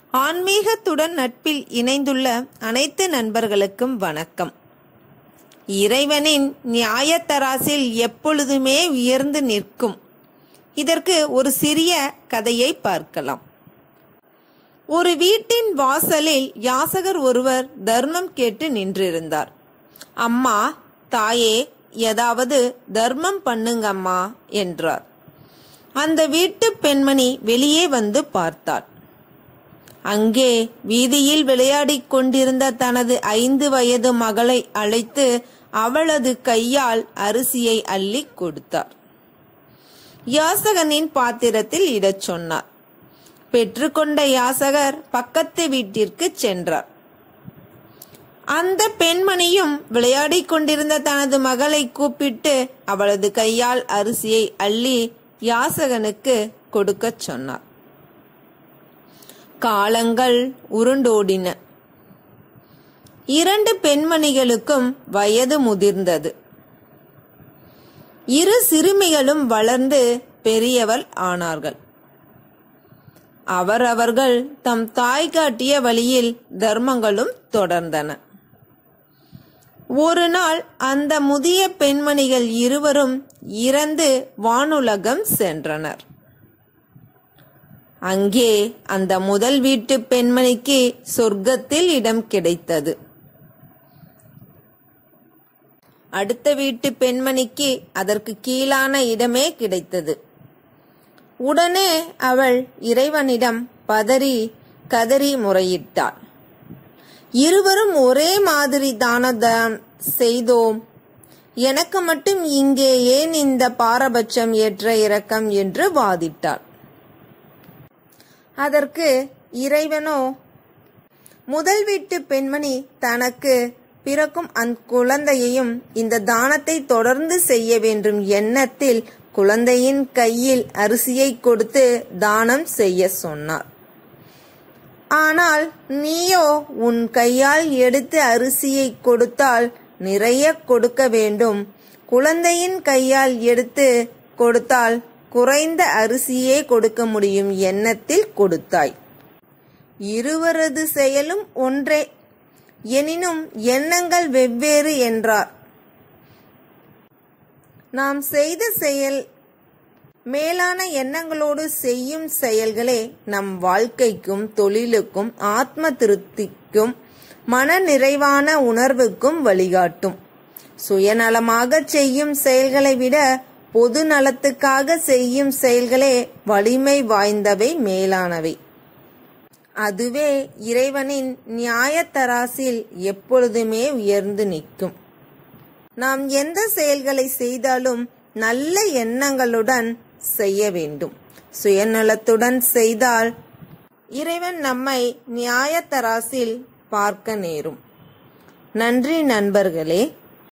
ஆன்மீகத்துடன் நட்பில் இணைந்துள்ள அனைத்து நண்பர்களுக்கும் வணக்கம் இறைவனின் நியாயத்தராசில் எப்பொழுதுமே உயர்ந்து நிற்கும் இதற்கு ஒரு சிறிய கதையை பார்க்கலாம் ஒரு வீட்டின் வாசலில் யாசகர் ஒருவர் தர்மம் கேட்டு நின்றிருந்தார் அம்மா தாயே ஏதாவது தர்மம் பண்ணுங்கம்மா என்றார் அந்த வீட்டு பெண்மணி வெளியே வந்து பார்த்தாள் அங்கே வீதியில் விளையாடிக் கொண்டிருந்த தனது ஐந்து வயது மகளை அழைத்து அவளது கையால் அரிசியை அள்ளி கொடுத்தார் யாசகனின் பாத்திரத்தில் இடச் சொன்னார் பெற்றுக்கொண்ட யாசகர் பக்கத்து வீட்டிற்கு சென்றார் அந்த பெண்மணியும் விளையாடிக் கொண்டிருந்த தனது மகளை கூப்பிட்டு அவளது கையால் அரிசியை அள்ளி யாசகனுக்கு கொடுக்கச் சொன்னார் காலங்கள் உருண்டோடின இரண்டு பெண்மணிகளுக்கும் வயது முதிர்ந்தது இரு சிறுமிகளும் வளர்ந்து பெரியவர் ஆனார்கள் அவரவர்கள் தம் தாய் காட்டிய வழியில் தர்மங்களும் தொடர்ந்தன ஒரு நாள் அந்த முதிய பெண்மணிகள் இருவரும் இறந்து வானுலகம் சென்றனர் அங்கே அந்த முதல் வீட்டு பெண்மணிக்கு சொர்க்கத்தில் இடம் கிடைத்தது அடுத்த வீட்டு பெண்மணிக்கு அதற்கு கீழான இடமே கிடைத்தது உடனே அவள் இறைவனிடம் பதறி கதறி முறையிட்டாள் இருவரும் ஒரே மாதிரி தானதம் செய்தோம் எனக்கு மட்டும் இங்கே ஏன் இந்த பாரபட்சம் ஏற்ற இரக்கம் என்று வாதிட்டாள் அதற்கு இறைவனோ முதல் வீட்டு பெண்மணி தனக்கு பிறக்கும் அந்த குழந்தையையும் இந்த தானத்தை தொடர்ந்து செய்ய வேண்டும் எண்ணத்தில் குழந்தையின் கையில் அரிசியை கொடுத்து தானம் செய்ய சொன்னார் ஆனால் நீயோ உன் கையால் எடுத்து அரிசியை கொடுத்தால் நிறைய கொடுக்க வேண்டும் குழந்தையின் கையால் எடுத்து கொடுத்தால் குறைந்த அரிசியே கொடுக்க முடியும் எண்ணத்தில் கொடுத்தாய் இருவரது செயலும் ஒன்றே எனினும் எண்ணங்கள் வெவ்வேறு என்றார் நாம் செய்த செயல் மேலான எண்ணங்களோடு செய்யும் செயல்களே நம் வாழ்க்கைக்கும் தொழிலுக்கும் ஆத்ம திருப்திக்கும் மன நிறைவான உணர்வுக்கும் வழிகாட்டும் சுயநலமாக செய்யும் செயல்களை விட பொது நலத்துக்காக செய்யும் செயல்களே வலிமை வாய்ந்தவை மேலானவை அதுவே இறைவனின் நியாயத்தராசில் எப்பொழுதுமே உயர்ந்து நிற்கும் நாம் எந்த செயல்களை செய்தாலும் நல்ல எண்ணங்களுடன் செய்ய வேண்டும் சுயநலத்துடன் செய்தால் இறைவன் நம்மை நியாயத்தராசில் பார்க்க நேரும் நன்றி நண்பர்களே